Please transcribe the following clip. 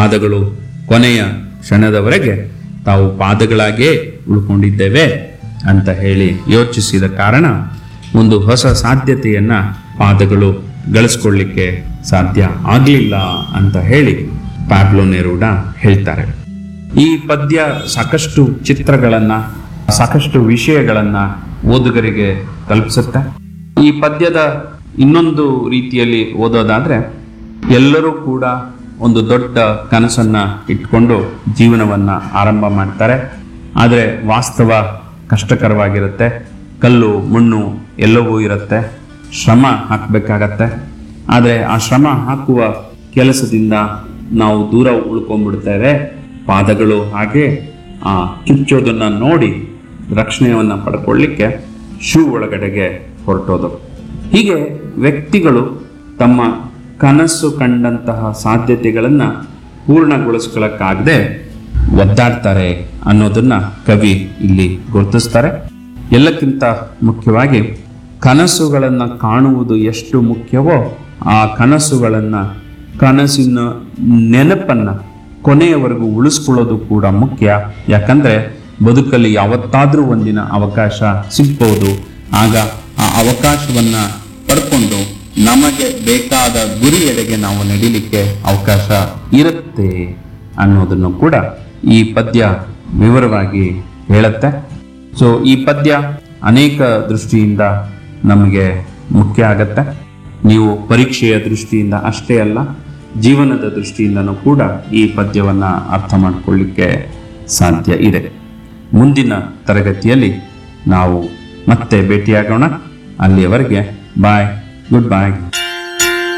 ಪಾದಗಳು ಕೊನೆಯ ಕ್ಷಣದವರೆಗೆ ತಾವು ಪಾದಗಳಾಗೇ ಉಳ್ಕೊಂಡಿದ್ದೇವೆ ಅಂತ ಹೇಳಿ ಯೋಚಿಸಿದ ಕಾರಣ ಒಂದು ಹೊಸ ಸಾಧ್ಯತೆಯನ್ನ ಪಾದಗಳು ಗಳಿಸ್ಕೊಳ್ಳಿಕ್ಕೆ ಸಾಧ್ಯ ಆಗಲಿಲ್ಲ ಅಂತ ಹೇಳಿ ಪ್ಯಾಬ್ಲೋ ನೆರೂಡ ಹೇಳ್ತಾರೆ ಈ ಪದ್ಯ ಸಾಕಷ್ಟು ಚಿತ್ರಗಳನ್ನ ಸಾಕಷ್ಟು ವಿಷಯಗಳನ್ನ ಓದುಗರಿಗೆ ತಲುಪಿಸುತ್ತೆ ಈ ಪದ್ಯದ ಇನ್ನೊಂದು ರೀತಿಯಲ್ಲಿ ಓದೋದಾದ್ರೆ ಎಲ್ಲರೂ ಕೂಡ ಒಂದು ದೊಡ್ಡ ಕನಸನ್ನ ಇಟ್ಕೊಂಡು ಜೀವನವನ್ನ ಆರಂಭ ಮಾಡ್ತಾರೆ ಆದರೆ ವಾಸ್ತವ ಕಷ್ಟಕರವಾಗಿರುತ್ತೆ ಕಲ್ಲು ಮಣ್ಣು ಎಲ್ಲವೂ ಇರುತ್ತೆ ಶ್ರಮ ಹಾಕಬೇಕಾಗತ್ತೆ ಆದರೆ ಆ ಶ್ರಮ ಹಾಕುವ ಕೆಲಸದಿಂದ ನಾವು ದೂರ ಉಳ್ಕೊಂಡ್ಬಿಡ್ತೇವೆ ಪಾದಗಳು ಹಾಗೆ ಆ ಕಿಚ್ಚೋದನ್ನ ನೋಡಿ ರಕ್ಷಣೆಯನ್ನ ಪಡ್ಕೊಳ್ಳಿಕ್ಕೆ ಶೂ ಒಳಗಡೆಗೆ ಹೊರಟೋದು ಹೀಗೆ ವ್ಯಕ್ತಿಗಳು ತಮ್ಮ ಕನಸು ಕಂಡಂತಹ ಸಾಧ್ಯತೆಗಳನ್ನ ಪೂರ್ಣಗೊಳಿಸ್ಕೊಳ್ಳಕ್ಕಾಗದೆ ಒದ್ದಾಡ್ತಾರೆ ಅನ್ನೋದನ್ನ ಕವಿ ಇಲ್ಲಿ ಗುರುತಿಸ್ತಾರೆ ಎಲ್ಲಕ್ಕಿಂತ ಮುಖ್ಯವಾಗಿ ಕನಸುಗಳನ್ನ ಕಾಣುವುದು ಎಷ್ಟು ಮುಖ್ಯವೋ ಆ ಕನಸುಗಳನ್ನ ಕನಸಿನ ನೆನಪನ್ನ ಕೊನೆಯವರೆಗೂ ಉಳಿಸ್ಕೊಳ್ಳೋದು ಕೂಡ ಮುಖ್ಯ ಯಾಕಂದ್ರೆ ಬದುಕಲ್ಲಿ ಯಾವತ್ತಾದ್ರೂ ಒಂದಿನ ಅವಕಾಶ ಸಿಗ್ಬೋದು ಆಗ ಆ ಅವಕಾಶವನ್ನ ಪಡ್ಕೊಂಡು ನಮಗೆ ಬೇಕಾದ ಗುರಿಯೆಡೆಗೆ ನಾವು ನಡಿಲಿಕ್ಕೆ ಅವಕಾಶ ಇರುತ್ತೆ ಅನ್ನೋದನ್ನು ಕೂಡ ಈ ಪದ್ಯ ವಿವರವಾಗಿ ಹೇಳುತ್ತೆ ಸೊ ಈ ಪದ್ಯ ಅನೇಕ ದೃಷ್ಟಿಯಿಂದ ನಮಗೆ ಮುಖ್ಯ ಆಗತ್ತೆ ನೀವು ಪರೀಕ್ಷೆಯ ದೃಷ್ಟಿಯಿಂದ ಅಷ್ಟೇ ಅಲ್ಲ ಜೀವನದ ದೃಷ್ಟಿಯಿಂದನೂ ಕೂಡ ಈ ಪದ್ಯವನ್ನ ಅರ್ಥ ಮಾಡಿಕೊಳ್ಳಿಕ್ಕೆ ಸಾಧ್ಯ ಇದೆ ಮುಂದಿನ ತರಗತಿಯಲ್ಲಿ ನಾವು ಮತ್ತೆ ಭೇಟಿಯಾಗೋಣ ಅಲ್ಲಿಯವರೆಗೆ ಬಾಯ್ ಗುಡ್ ಬಾಯ್